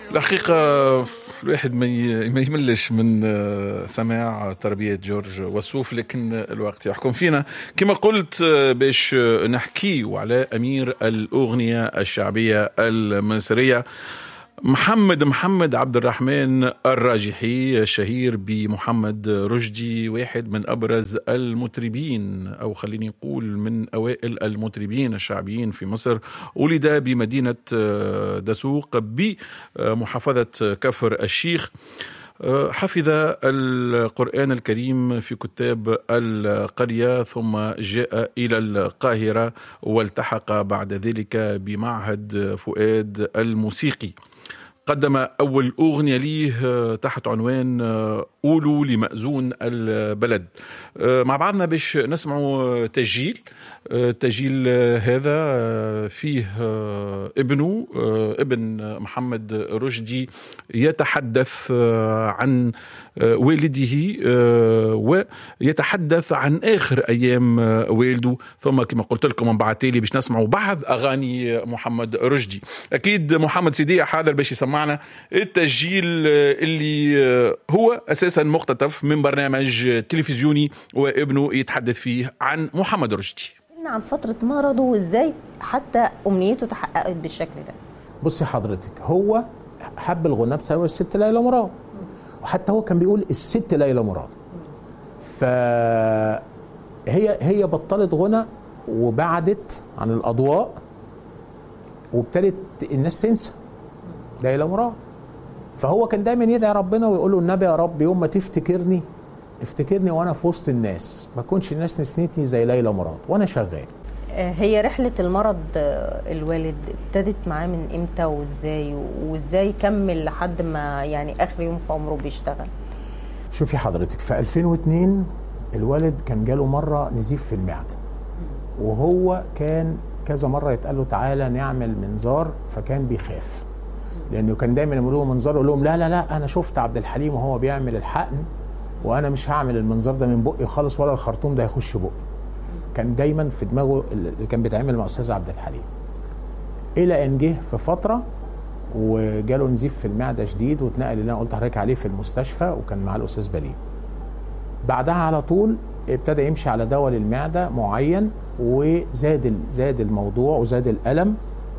الحقيقة الواحد ما يملش من سماع تربية جورج وسوف لكن الوقت يحكم فينا كما قلت باش نحكي على أمير الأغنية الشعبية المصرية محمد محمد عبد الرحمن الراجحي الشهير بمحمد رشدي واحد من ابرز المطربين او خليني نقول من اوائل المطربين الشعبيين في مصر ولد بمدينه دسوق بمحافظه كفر الشيخ حفظ القرآن الكريم في كتاب القرية ثم جاء إلى القاهرة والتحق بعد ذلك بمعهد فؤاد الموسيقي قدم أول أغنية ليه تحت عنوان قولوا لمأذون البلد مع بعضنا باش نسمعوا تسجيل التسجيل هذا فيه ابنه ابن محمد رشدي يتحدث عن والده ويتحدث عن اخر ايام والده ثم كما قلت لكم من بعد تالي باش نسمعوا بعض اغاني محمد رشدي اكيد محمد سيدي حاضر باش يسمعنا التسجيل اللي هو اساسا مقتطف من برنامج تلفزيوني وابنه يتحدث فيه عن محمد رشدي عن فترة مرضه وازاي حتى امنيته تحققت بالشكل ده بصي حضرتك هو حب الغناء بسبب الست ليلى مراد وحتى هو كان بيقول الست ليلى مراد ف هي هي بطلت غنى وبعدت عن الاضواء وابتدت الناس تنسى ليلى مراد فهو كان دايما يدعي ربنا ويقول له النبي يا رب يوم ما تفتكرني افتكرني وانا في وسط الناس ما كنش الناس نسيتني زي ليلى مراد وانا شغال هي رحلة المرض الوالد ابتدت معاه من امتى وازاي وازاي كمل لحد ما يعني اخر يوم في عمره بيشتغل شوفي حضرتك في 2002 الوالد كان جاله مرة نزيف في المعدة وهو كان كذا مرة يتقال له تعالى نعمل منظار فكان بيخاف لانه كان دايما يعملوا له منظار يقول لهم لا لا لا انا شفت عبد الحليم وهو بيعمل الحقن وانا مش هعمل المنظار ده من بقي خالص ولا الخرطوم ده هيخش بقي كان دايما في دماغه اللي كان بيتعمل مع استاذ عبد الحليم الى ان جه في فتره وجاله نزيف في المعده شديد واتنقل اللي انا قلت لحضرتك عليه في المستشفى وكان معاه الاستاذ بليل بعدها على طول ابتدى يمشي على دواء للمعده معين وزاد زاد الموضوع وزاد الالم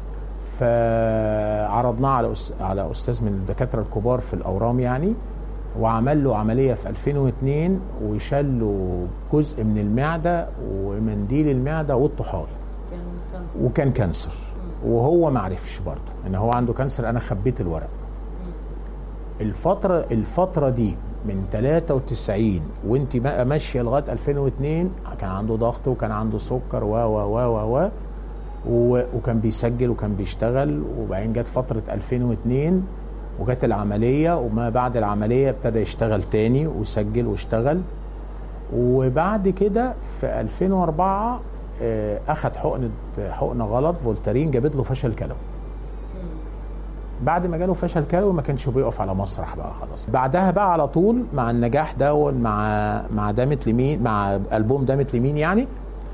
فعرضناه على على استاذ من الدكاتره الكبار في الاورام يعني وعمل له عملية في 2002 وشال له جزء من المعدة ومنديل المعدة والطحال وكان كانسر وهو ما عرفش برضه ان هو عنده كانسر انا خبيت الورق الفترة الفترة دي من 93 وانت بقى ماشية لغاية 2002 كان عنده ضغط وكان عنده سكر و و و و و وكان بيسجل وكان بيشتغل وبعدين جت فترة 2002 وجت العملية وما بعد العملية ابتدى يشتغل تاني وسجل واشتغل وبعد كده في 2004 اخد حقنة حقنة غلط فولتارين جابت له فشل كلوي بعد ما جاله فشل كلوي ما كانش بيقف على مسرح بقى خلاص بعدها بقى على طول مع النجاح ده مع مع دامت لمين مع البوم دامت لمين يعني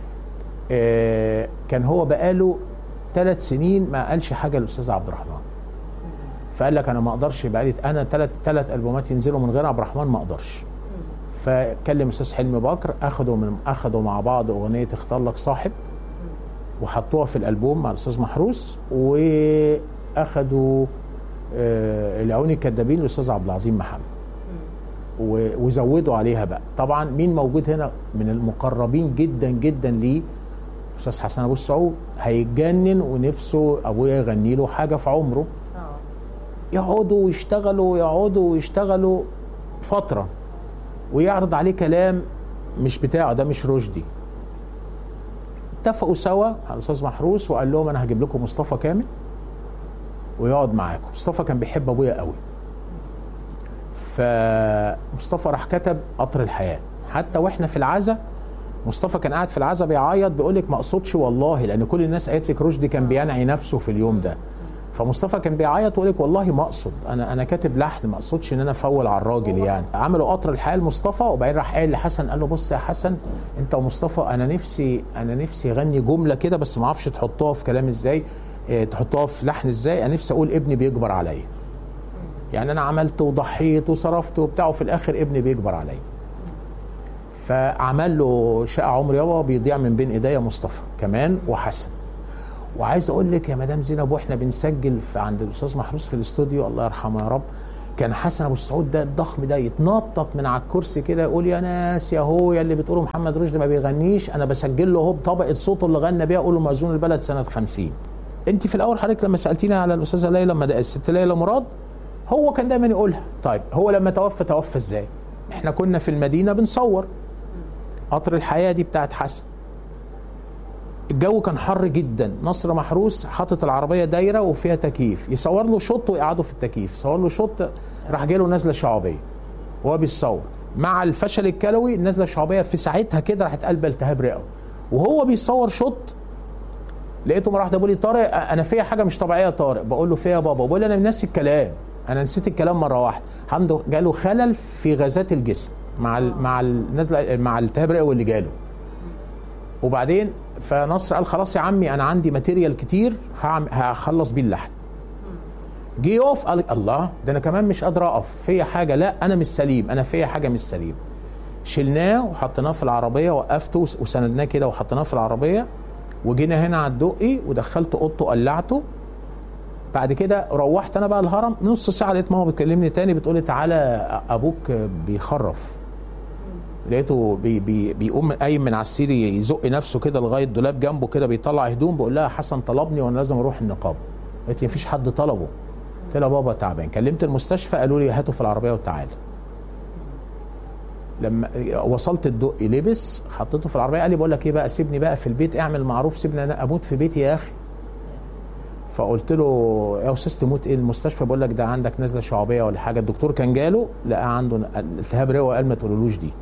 كان هو بقاله ثلاث سنين ما قالش حاجه للاستاذ عبد الرحمن فقال لك انا ما اقدرش بقى لي انا ثلاث ثلاث البومات ينزلوا من غير عبد الرحمن ما اقدرش فكلم استاذ حلمي بكر اخدوا من اخدوا مع بعض اغنيه اختار لك صاحب وحطوها في الالبوم مع الاستاذ محروس واخدوا آه العون الكدابين الاستاذ عبد العظيم محمد وزودوا عليها بقى طبعا مين موجود هنا من المقربين جدا جدا ليه استاذ حسن ابو السعود هيتجنن ونفسه ابويا يغني له حاجه في عمره يقعدوا ويشتغلوا يقعدوا ويشتغلوا فتره ويعرض عليه كلام مش بتاعه ده مش رشدي اتفقوا سوا على الاستاذ محروس وقال لهم انا هجيب لكم مصطفى كامل ويقعد معاكم مصطفى كان بيحب ابويا قوي فمصطفى راح كتب قطر الحياه حتى واحنا في العزا مصطفى كان قاعد في العزا بيعيط بيقول لك ما اقصدش والله لان كل الناس قالت لك رشدي كان بينعي نفسه في اليوم ده فمصطفى كان بيعيط ويقول لك والله ما اقصد انا انا كاتب لحن ما اقصدش ان انا افول على الراجل يعني عملوا قطر الحياه لمصطفى وبعدين راح قايل لحسن قال له بص يا حسن انت ومصطفى انا نفسي انا نفسي اغني جمله كده بس ما اعرفش تحطوها في كلام ازاي اه تحطوها في لحن ازاي انا نفسي اقول ابني بيكبر عليا يعني انا عملت وضحيت وصرفت وبتاع وفي الاخر ابني بيكبر عليا فعمل له شقه عمر يابا بيضيع من بين ايديا مصطفى كمان وحسن وعايز اقول لك يا مدام زينب واحنا بنسجل في عند الاستاذ محروس في الاستوديو الله يرحمه يا رب كان حسن ابو السعود ده الضخم ده يتنطط من على الكرسي كده يقول يا ناس يا هو يا اللي بتقولوا محمد رشدي ما بيغنيش انا بسجل له هو بطبقه صوته اللي غنى بيها اقول له مأذون البلد سنه 50 انت في الاول حضرتك لما سالتيني على الاستاذه ليلى مد- الست ليلى مراد هو كان دايما يقولها طيب هو لما توفى توفى ازاي احنا كنا في المدينه بنصور قطر الحياه دي بتاعت حسن الجو كان حر جدا نصر محروس حاطط العربيه دايره وفيها تكييف يصور له شوط ويقعدوا في التكييف صور له شوط راح جاله نزله شعبيه وهو بيصور مع الفشل الكلوي النزله الشعبيه في ساعتها كده راحت قلبه التهاب رئوي وهو بيصور شوط لقيته مره واحده بيقول لي طارق انا فيا حاجه مش طبيعيه يا طارق بقول له فيا يا بابا بقول لي انا ناسي الكلام انا نسيت الكلام مره واحده عنده جاله خلل في غازات الجسم مع ال مع النزله مع الالتهاب الرئوي اللي جاله وبعدين فنصر قال خلاص يا عمي انا عندي ماتيريال كتير هعم- هخلص بيه اللحن جه يقف قال الله ده انا كمان مش قادر اقف فيا حاجه لا انا مش سليم انا فيا حاجه مش سليم شلناه وحطيناه في العربيه وقفته وس- وسندناه كده وحطيناه في العربيه وجينا هنا على الدقي ودخلت اوضته قلعته بعد كده روحت انا بقى الهرم نص ساعه لقيت ماما بتكلمني تاني بتقول لي تعالى ابوك بيخرف لقيته بي بي بيقوم قايم من على السرير يزق نفسه كده لغايه دولاب جنبه كده بيطلع هدوم بقول لها حسن طلبني وانا لازم اروح النقابه قالت لي مفيش حد طلبه قلت لها بابا تعبان كلمت المستشفى قالوا لي هاته في العربيه وتعالى لما وصلت الدقي لبس حطيته في العربيه قال لي بقول لك ايه بقى سيبني بقى في البيت اعمل معروف سيبني انا اموت في بيتي يا اخي فقلت له يا استاذ تموت ايه المستشفى بقول لك ده عندك نزله شعبيه ولا حاجه الدكتور كان جاله لقى عنده التهاب رئوي قال ما تقولولوش دي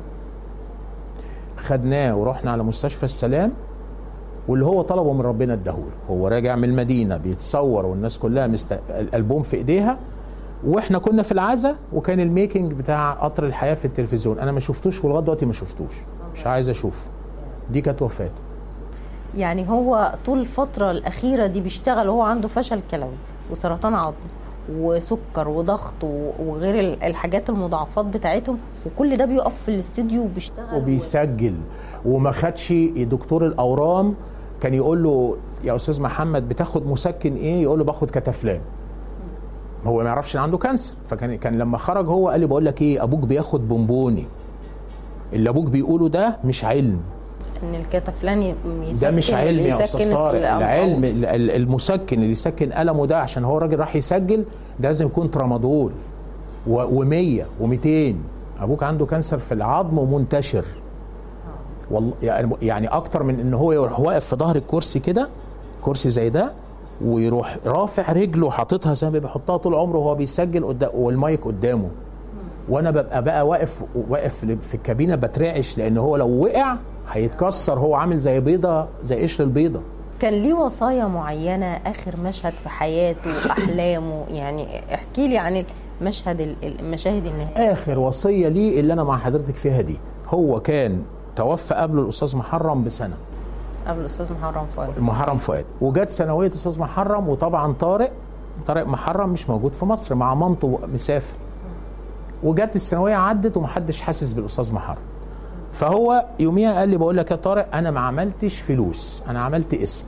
خدناه ورحنا على مستشفى السلام واللي هو طلبه من ربنا اداهوله هو راجع من المدينه بيتصور والناس كلها مست... الالبوم في ايديها واحنا كنا في العزا وكان الميكنج بتاع قطر الحياه في التلفزيون انا ما شفتوش ولغايه دلوقتي ما شفتوش مش عايز اشوفه دي كانت وفاته يعني هو طول الفترة الأخيرة دي بيشتغل وهو عنده فشل كلوي وسرطان عظم وسكر وضغط و- وغير ال- الحاجات المضاعفات بتاعتهم وكل ده بيقف في الاستوديو وبيشتغل وبيسجل وما خدش دكتور الاورام كان يقول له يا استاذ محمد بتاخد مسكن ايه يقول له باخد كتافلام هو ما يعرفش ان عنده كانسر فكان كان لما خرج هو قال لي بقول لك ايه ابوك بياخد بونبوني اللي ابوك بيقوله ده مش علم ان الكتافلان ي- يسكن ده مش علم يا يسكن استاذ طارق الأم- العلم ال- ال- المسكن اللي يسكن المه ده عشان هو راجل راح يسجل ده لازم يكون ترامادول و100 و200 ابوك عنده كانسر في العظم ومنتشر والله يعني يعني اكتر من ان هو يروح واقف في ظهر الكرسي كده كرسي زي ده ويروح رافع رجله حاططها زي ما بيحطها طول عمره وهو بيسجل قدام والمايك قدامه وانا ببقى بقى واقف واقف في الكابينه بترعش لان هو لو وقع هيتكسر هو عامل زي بيضه زي قشر البيضه كان ليه وصايا معينة آخر مشهد في حياته وأحلامه يعني احكي لي عن المشهد ال- المشاهد النهائية اخر وصيه ليه اللي انا مع حضرتك فيها دي هو كان توفى قبل الاستاذ محرم بسنه قبل الأستاذ محرم فؤاد محرم فؤاد وجت ثانويه استاذ محرم وطبعا طارق طارق محرم مش موجود في مصر مع مامته مسافر وجت الثانويه عدت ومحدش حاسس بالاستاذ محرم فهو يوميها قال لي بقول لك يا طارق انا ما عملتش فلوس انا عملت اسم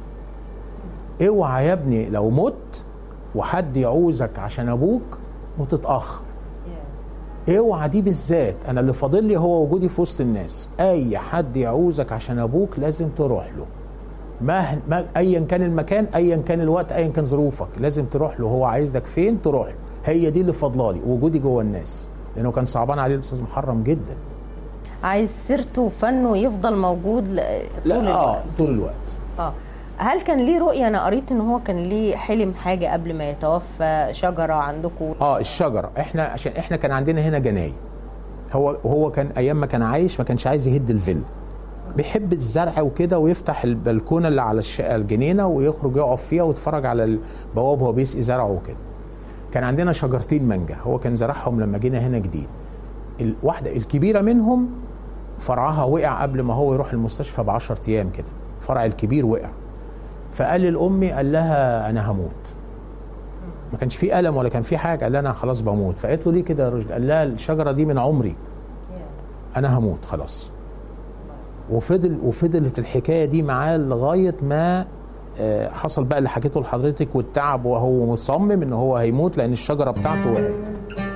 اوعى يا ابني لو مت وحد يعوزك عشان ابوك وتتاخر اوعى دي بالذات انا اللي فاضل لي هو وجودي في وسط الناس اي حد يعوزك عشان ابوك لازم تروح له ما, ما ايا كان المكان ايا كان الوقت ايا كان ظروفك لازم تروح له هو عايزك فين تروح له هي دي اللي فاضله لي وجودي جوه الناس لانه كان صعبان عليه الاستاذ محرم جدا عايز سيرته وفنه يفضل موجود ل- طول لا اه الوقت طول الوقت اه هل كان ليه رؤية أنا قريت إن هو كان ليه حلم حاجة قبل ما يتوفى شجرة عندكم اه الشجره احنا عشان احنا كان عندنا هنا جناين هو هو كان ايام ما كان عايش ما كانش عايز يهد الفيلا بيحب الزرع وكده ويفتح البلكونه اللي على الشقه الجنينه ويخرج يقف فيها ويتفرج على البواب وهو بيسقي زرعه وكده كان عندنا شجرتين مانجا هو كان زرعهم لما جينا هنا جديد الواحده الكبيره منهم فرعها وقع قبل ما هو يروح المستشفى ب 10 ايام كده فرع الكبير وقع فقال للامي قال لها انا هموت ما كانش في الم ولا كان في حاجه قال لها انا خلاص بموت فقالت له ليه كده يا رشدي قال لها الشجره دي من عمري انا هموت خلاص وفضل وفضلت الحكايه دي معاه لغايه ما آه، حصل بقى اللي حكيته لحضرتك والتعب وهو مصمم ان هو هيموت لان الشجره بتاعته وقعت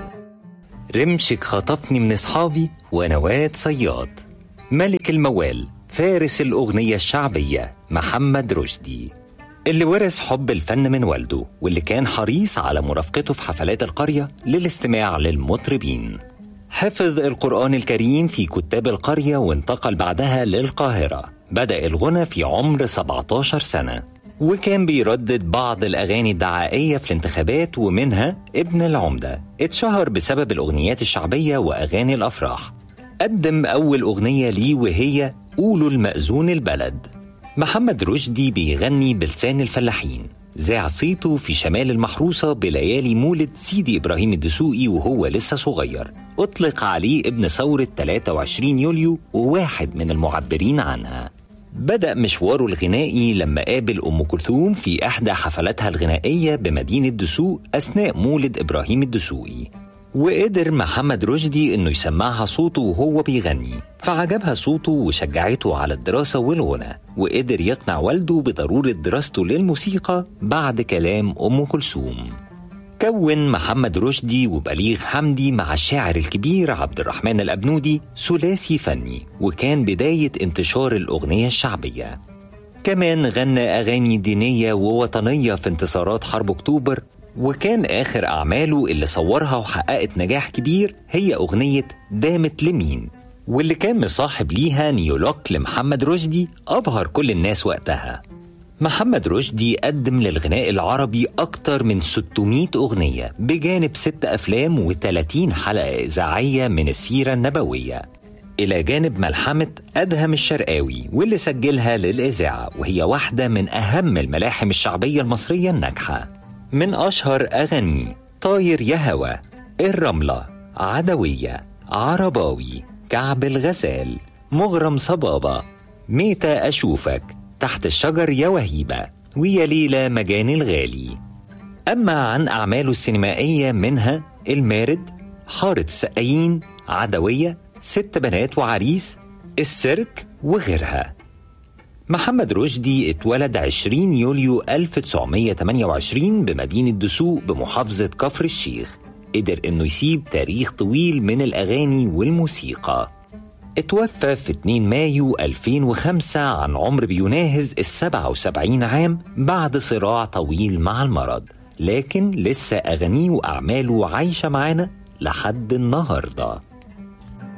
رمشك خطفني من اصحابي وانا واد صياد ملك الموال فارس الاغنيه الشعبيه محمد رشدي اللي ورث حب الفن من والده واللي كان حريص على مرافقته في حفلات القريه للاستماع للمطربين حفظ القرآن الكريم في كتاب القرية وانتقل بعدها للقاهرة بدأ الغنى في عمر 17 سنة وكان بيردد بعض الأغاني الدعائية في الانتخابات ومنها ابن العمدة اتشهر بسبب الأغنيات الشعبية وأغاني الأفراح قدم أول أغنية ليه وهي قولوا المأذون البلد محمد رشدي بيغني بلسان الفلاحين ذاع صيته في شمال المحروسة بليالي مولد سيدي إبراهيم الدسوقي وهو لسه صغير أطلق عليه ابن ثورة 23 يوليو وواحد من المعبرين عنها بدأ مشواره الغنائي لما قابل أم كلثوم في إحدى حفلاتها الغنائية بمدينة دسوق أثناء مولد إبراهيم الدسوقي وقدر محمد رشدي انه يسمعها صوته وهو بيغني فعجبها صوته وشجعته على الدراسة والغنى وقدر يقنع والده بضرورة دراسته للموسيقى بعد كلام أم كلثوم كون محمد رشدي وبليغ حمدي مع الشاعر الكبير عبد الرحمن الأبنودي ثلاثي فني وكان بداية انتشار الأغنية الشعبية كمان غنى أغاني دينية ووطنية في انتصارات حرب أكتوبر وكان آخر أعماله اللي صورها وحققت نجاح كبير هي أغنية دامت لمين واللي كان مصاحب ليها نيولوك لمحمد رشدي أبهر كل الناس وقتها محمد رشدي قدم للغناء العربي أكتر من 600 أغنية بجانب ست أفلام و30 حلقة إذاعية من السيرة النبوية إلى جانب ملحمة أدهم الشرقاوي واللي سجلها للإذاعة وهي واحدة من أهم الملاحم الشعبية المصرية الناجحة من أشهر أغاني طاير يا هوا الرملة عدوية عرباوي كعب الغزال مغرم صبابة ميتة أشوفك تحت الشجر يا وهيبة ويا ليلى مجاني الغالي أما عن أعماله السينمائية منها المارد حارة السقايين عدوية ست بنات وعريس السيرك وغيرها محمد رشدي اتولد 20 يوليو 1928 بمدينة دسوق بمحافظة كفر الشيخ قدر انه يسيب تاريخ طويل من الاغاني والموسيقى اتوفى في 2 مايو 2005 عن عمر بيناهز ال 77 عام بعد صراع طويل مع المرض لكن لسه أغانيه وأعماله عايشة معانا لحد النهارده